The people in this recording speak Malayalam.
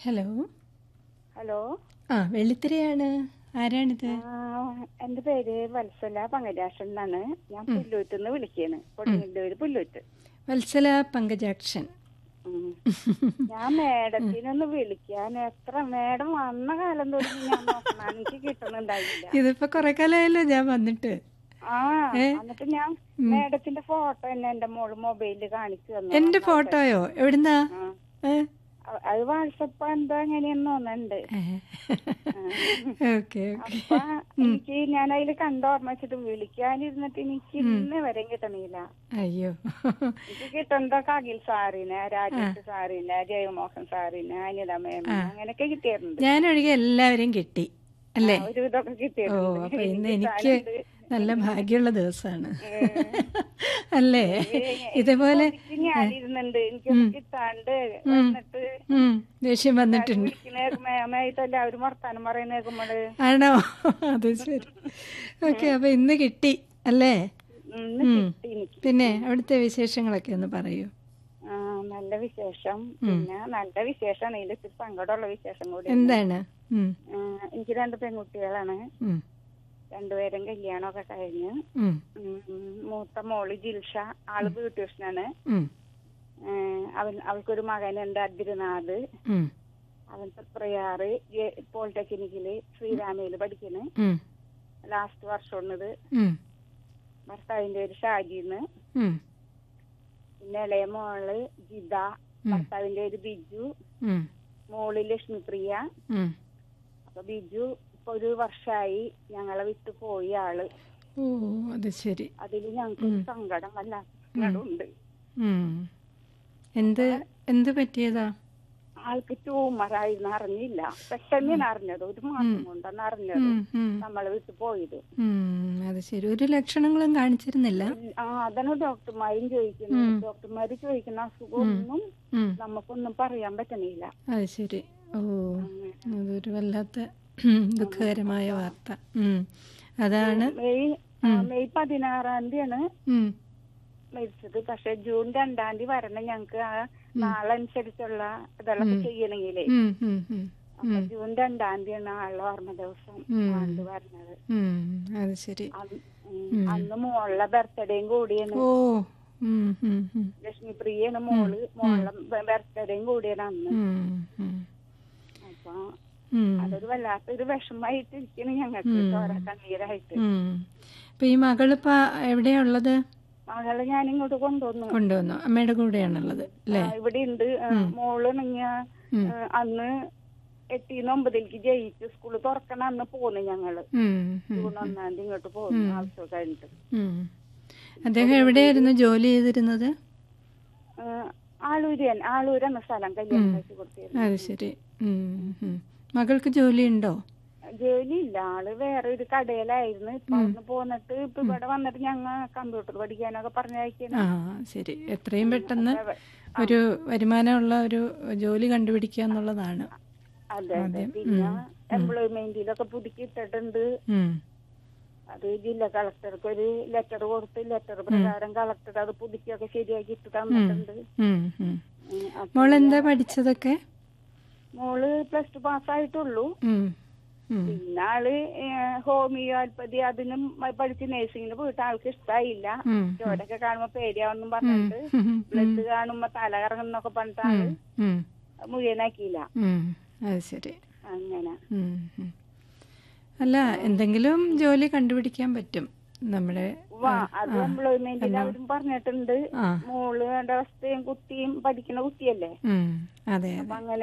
ഹലോ ഹലോ ആ വെള്ളിത്തിരയാണ് ആരാണിത് ആ, എന്റെ പേര് വത്സല പങ്കജാക്ഷൻ എന്നാണ് ഞാൻ പുല്ലൂറ്റ് നിന്ന് വിളിക്കാണ് കൊടുങ്ങല്ലൂര് പുല്ലൂറ്റ് വത്സല പങ്കജാക്ഷൻ ഉം. ഞാൻ മേഡത്തിനൊന്ന് വിളിക്കാൻ എത്ര മേഡം വന്ന കാലം തൊട്ട് ഞാൻ നോക്കണം എനിക്ക് കിട്ടുന്നുണ്ടായില്ല ഇതിപ്പോ കുറെ കാലമായല്ലോ ഞാൻ വന്നിട്ട് ആ എന്നിട്ട് ഞാൻ മേഡത്തിന്റെ ഫോട്ടോ തന്നെ എന്റെ മോള് മൊബൈലിൽ കാണിച്ചു തന്നു എന്റെ ഫോട്ടോയോ എവിടുന്നാ ആ. ഏ? അ- അത് വാട്സപ്പ് എന്തോ എങ്ങനെയെന്ന് തോന്നുന്നുണ്ട് ഓക്കെ ഓക്കെ അപ്പൊ എനിക്ക് ഞാൻ അതിൽ കണ്ടോർമ്മ വെച്ചിട്ട് വിളിക്കാനിരുന്നിട്ട് എനിക്ക് ഇന്ന് വരെ കിട്ടണില്ല അയ്യോ എനിക്ക് കിട്ടുന്നതൊക്കെ അഖിൽ സാറിന് രാജേഷ് സാറിന് ജയമോഹൻ സാറിന് അനിത മേമ അങ്ങനെയൊക്കെ കിട്ടിയിട്ടുണ്ട് ഞാനൊഴികെ എല്ലാവരെയും കിട്ടി അല്ലേ ഒരു ഇതൊക്കെ ഓ കിട്ടിയിട്ടുണ്ട് അപ്പൊ ഇന്ന് എനിക്ക് നല്ല ഭാഗ്യമുള്ള ദിവസമാണ് അല്ലേ ഇതുപോലെ എനിക്ക് ഞാനിരുന്നുണ്ട് എനിക്ക് കിട്ടാണ്ട് വന്നിട്ട് ഉം, ദേഷ്യം വന്നിട്ടുണ്ട് വിളിക്കുന്ന മേമായിട്ട് എല്ലാവരും വർത്താനം പറയുന്ന കേൾക്കുമ്പോള് ആണോ അത് ശരി ഓക്കെ അപ്പൊ ഇന്ന് കിട്ടി അല്ലേ ഇന്ന് കിട്ടി എനിക്ക് പിന്നെ അവിടുത്തെ വിശേഷങ്ങളൊക്കെ ഒന്ന് പറയൂ ആ നല്ല വിശേഷം പിന്നെ നല്ല വിശേഷമാണ് ഇതിൽ ഇത്തിരി സങ്കടമുള്ള വിശേഷം കൂടി എന്താണ് ഉം, ആ, എനിക്ക് രണ്ട് പെൺകുട്ടികളാണ് ഉം, രണ്ടുപേരും കല്യാണമൊക്കെ കഴിഞ്ഞ് ഉം, ഉം, മൂത്ത മോള് ജിൽഷ ആള് ബ്യൂട്ടീഷ്യനാണ് ഉം, അവൻ അവൾക്കൊരു മകനുണ്ട് അദ്രിനാഥ് ഉം, അവൻ പ്രയാറ് പോളിടെക്നിക്കില് ശ്രീരാമയില് പഠിക്കുന്നു ഉം, ലാസ്റ്റ് വർഷമാണിത് ഉം, ഭർത്താവിന്റെ ഒരു ഷാജിന്ന് ഉം, പിന്നെ ഇളയ മോള് ജിത ഭർത്താവിന്റെ ഒരു ബിജു ഉം, മോള് ലക്ഷ്മിപ്രിയ ഉം. അപ്പൊ ബിജു ഇപ്പൊ ഒരു വർഷമായി ഞങ്ങളെ വിട്ടു പോയി ആള് ഓ അത് ശരി അതിൽ ഞങ്ങൾക്ക് ഒരു സങ്കടം വല്ലാത്ത സങ്കടമുണ്ട് ഉം. എന്ത് എന്ത് പറ്റിയതാ ആൾക്ക് ട്യൂമറായിരുന്നു അറിഞ്ഞില്ല പെട്ടെന്ന് അറിഞ്ഞത് ഒരു മാസം കൊണ്ടാണ് അറിഞ്ഞത് ഉം, ഉം, നമ്മളെ വിട്ടു പോയത് ഉം, അത് ശരി ഒരു ലക്ഷണങ്ങളും കാണിച്ചിരുന്നില്ല ആ അതാണ് ഡോക്ടർമാരും ചോദിക്കുന്നത് ഡോക്ടർമാര് ചോദിക്കുന്ന അസുഖമൊന്നും ഉം, നമുക്കൊന്നും പറയാൻ പറ്റണില്ല അത് ശരി ഓ അതൊരു വല്ലാത്ത ദുഃഖകരമായ വാർത്ത ഉം. അതാണ് മെയ് ആ, മെയ് പതിനാറാം തീയതിയാണ് ഉം, മരിച്ചത് പക്ഷെ ജൂൺ രണ്ടാം തീയതി വരണം ഞങ്ങക്ക് ആ നാളനുസരിച്ചുള്ള ഇതെല്ലാം ചെയ്യണമെങ്കിലേ ഉം, ഉം, ഉം, അപ്പൊ ജൂൺ രണ്ടാം തീയതിയാണ് ആളുടെ ഓർമ്മ ദിവസം ആണ്ട് വരണത് ഉം, അത് ശരി അന്ന് ഉം, അന്ന് മോളുടെ ബർത്ത്ഡേയും കൂടിയാണ് ഓ ഉം, ഉം, ഉം, ലക്ഷ്മിപ്രിയാണ് മോള് മോളുടെ ബർത്ത്ഡേയും കൂടിയാണ് അന്ന് ഉം, ഉം, അപ്പൊ ഉം, അതൊരു വല്ലാത്തൊരു വിഷമായിട്ട് ഇരിക്കണ് ഞങ്ങൾക്ക് ചോര കണ്ണീരായിട്ട് ഉം. ഇപ്പൊ ഈ മകളിപ്പ എവിടെയാ ഉള്ളത് മകളെ ഞാൻ ഇങ്ങോട്ട് കൊണ്ടുവന്നു കൊണ്ടുവന്നു അമ്മയുടെ കൂടെയാണുള്ളത് അല്ലേ ആ, ഇവിടെ ഉണ്ട് മോള് നിങ്ങ അന്ന് എട്ടിന്ന് ഒമ്പതിലേക്ക് ജയിച്ചു സ്കൂള് തുറക്കണ അന്ന് പോന്നു ഞങ്ങള് ഉം, ഉം, ജൂൺ ഒന്നാം തീയതി ഇങ്ങോട്ട് പോന്നു ആവശ്യം കഴിഞ്ഞിട്ട് ഉം. അദ്ദേഹം എവിടെയായിരുന്നു ജോലി ചെയ്തിരുന്നത് ആ, ആളൂര് തന്നെ ആളൂര് എന്ന സ്ഥലം കല്യാണം കഴിച്ചു കൊടുത്തിരുന്നു അത് ശരി ഉം, ഉം. മകൾക്ക് ജോലിയുണ്ടോ ജോലി ഇല്ല ആള് വേറെ ഒരു കടയിലായിരുന്നു ഇപ്പൊ അവിടുന്ന് പോന്നിട്ട് ഇപ്പൊ ഇവിടെ വന്നിട്ട് ഞങ്ങ കമ്പ്യൂട്ടർ പഠിക്കാനൊക്കെ പറഞ്ഞയക്കുന്നു ആ ശരി എത്രയും പെട്ടെന്ന് ഒരു വരുമാനമുള്ള ഒരു ജോലി കണ്ടുപിടിക്കുക എന്നുള്ളതാണ് അതെ അതെ പിന്നെ എംപ്ലോയ്മെന്റിലൊക്കെ പുതുക്കി ഇട്ടിട്ടുണ്ട് ഉം, അത് ജില്ലാ കളക്ടർക്ക് ഒരു ലെറ്റർ കൊടുത്ത് ലെറ്റർ പ്രകാരം കളക്ടർ അത് പുതുക്കിയൊക്കെ ശരിയാക്കി ഇട്ട് തന്നിട്ടുണ്ട് ഉം, ഉം. ഉം, അപ്പൊ മോളെന്താ പഠിച്ചതൊക്കെ മോള് പ്ലസ് ടു പാസ്സായിട്ടുള്ളൂ ഉം, ഉം, പിന്നെ ആള് ഹോമിയോപ്പതി അതിനും പഠിച്ച് നഴ്സിംഗിന് പോയിട്ട് ആൾക്ക് ഇഷ്ടായില്ല ഉം, ചോരൊക്കെ കാണുമ്പോ പേടിയാവെന്നും പറഞ്ഞിട്ട് ഉം, ബ്ലഡ് കാണുമ്പോ തല കറങ്ങുന്നൊക്കെ പറഞ്ഞിട്ട് ആള് ഉം, മുഴുവനാക്കിയില്ല ഉം. അത് ശരി അങ്ങനെ ഉം, ഉം. അല്ല എന്തെങ്കിലും ജോലി കണ്ടുപിടിക്കാൻ പറ്റും നമ്മുടെ വാ അത് എംപ്ലോയ്മെന്റിൽ അവരും പറഞ്ഞിട്ടുണ്ട് ആ മോള് അവസ്ഥയും കുട്ടിയും പഠിക്കുന്ന കുട്ടിയല്ലേ ഉം, അതെ അപ്പൊ അതെ അങ്ങനെ